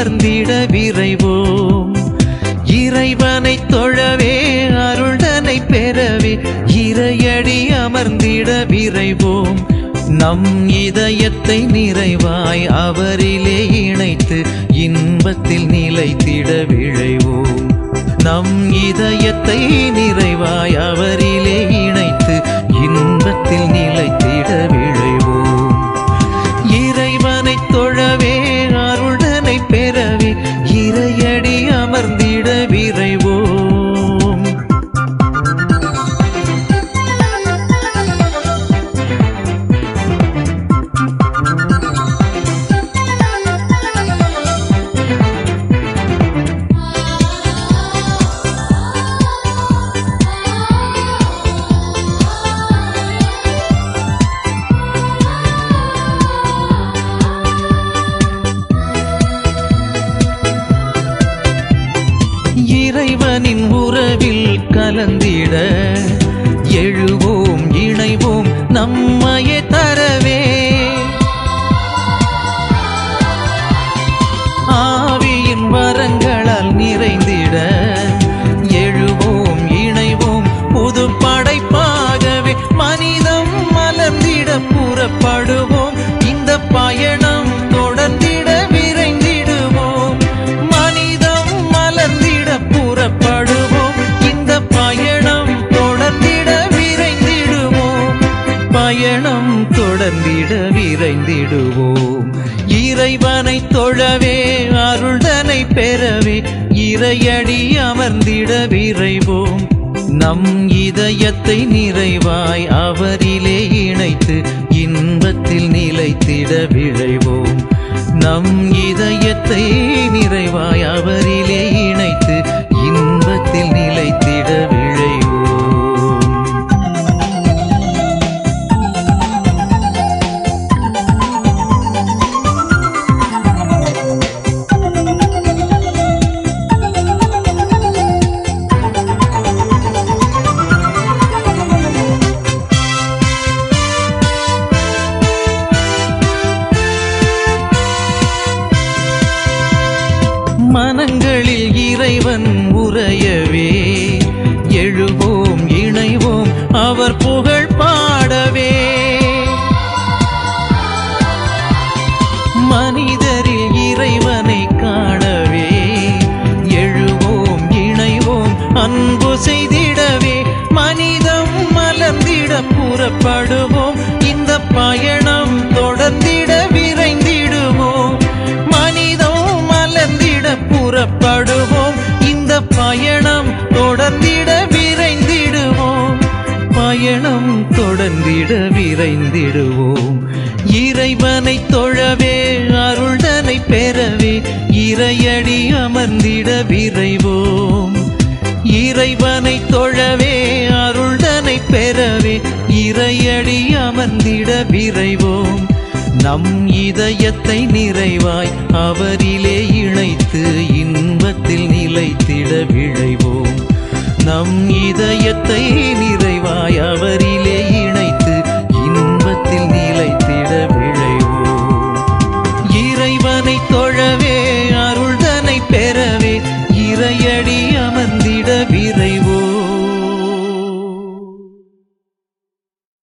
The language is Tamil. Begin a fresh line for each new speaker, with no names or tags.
அமர்ந்திட விரைவோம் இறைவனை தொழவே அருள்தனை பெறவே இறையடி அமர்ந்திட விரைவோம் நம் இதயத்தை நிறைவாய் அவரிலே இணைத்து இன்பத்தில் நிலைத்திட விழைவோம் நம் இதயத்தை நிறைவாய் அவரிலே இணைத்து இன்பத்தில் நிலைத்திட விழைவோம் இறைவனை தொழவே அருள்தனை பெறவே இறையடி அமர்ந்திட விரைவோம் இறைவனின் உறவில் கலந்திட எழுவோம் இணைவோம் நம்மையே தரவே ஆவியின் வரங்களால் நிறைந்திட எழுவோம் இணைவோம் புது படைப்பாகவே மனிதம் மலர்ந்திட புறப்படுவோம் இந்த பயணம் தொடர்ந்திட விரைந்திடுவோம் மனிதம் மலர்ந்திட புறப்படுவோம் இந்த பயணம் தொடர்ந்திட விரைந்திடுவோம் பயணம் தொடர்ந்திட விரைந்திடுவோம் இறைவனை தொழவே அருள்தனை பெறவே இறையடி அமர்ந்திட விரைவோம் நம் இதயத்தை நிறைவாய் அவரிலே இணைத்து இன்பத்தில் நிலைத்திட விழைவோம் நம் இதயத்தை நிறைவாய் அவரிலே இணைத்து இன்பத்தில் நிலைத்திட விழைவோம் மனங்களில் இறைவன் உறையவே எழுவோம் இணைவோம் அவர் புகழ் பாடவே மனிதரில் இறைவனை காணவே எழுவோம் இணைவோம் அன்பு செய்திடவே மனிதம் மலர்ந்திட புறப்படுவோம் இந்த பயணம் தொடர்ந்திட விரைந்திடுவோம் மனிதம் மலர்ந்திட புறப்படுவோம் இந்த பயணம் தொடர்ந்திட விரைந்திடுவோம் பயணம் தொடர்ந்திட விரைந்திடுவோம் இறைவனை தொழவே அருள்தனை பெறவே இறையடி அமர்ந்திட விரைவோம் இறைவனை தொழவே அருள்தனை பெறவே இறையடி அமர்ந்திட விரைவோம் நம் இதயத்தை நிறைவாய் அவரிலே இணைத்து இன்பத்தில் நிலைத்திட விழைவோம் நம் இதயத்தை நிறைவாய் அவரிலே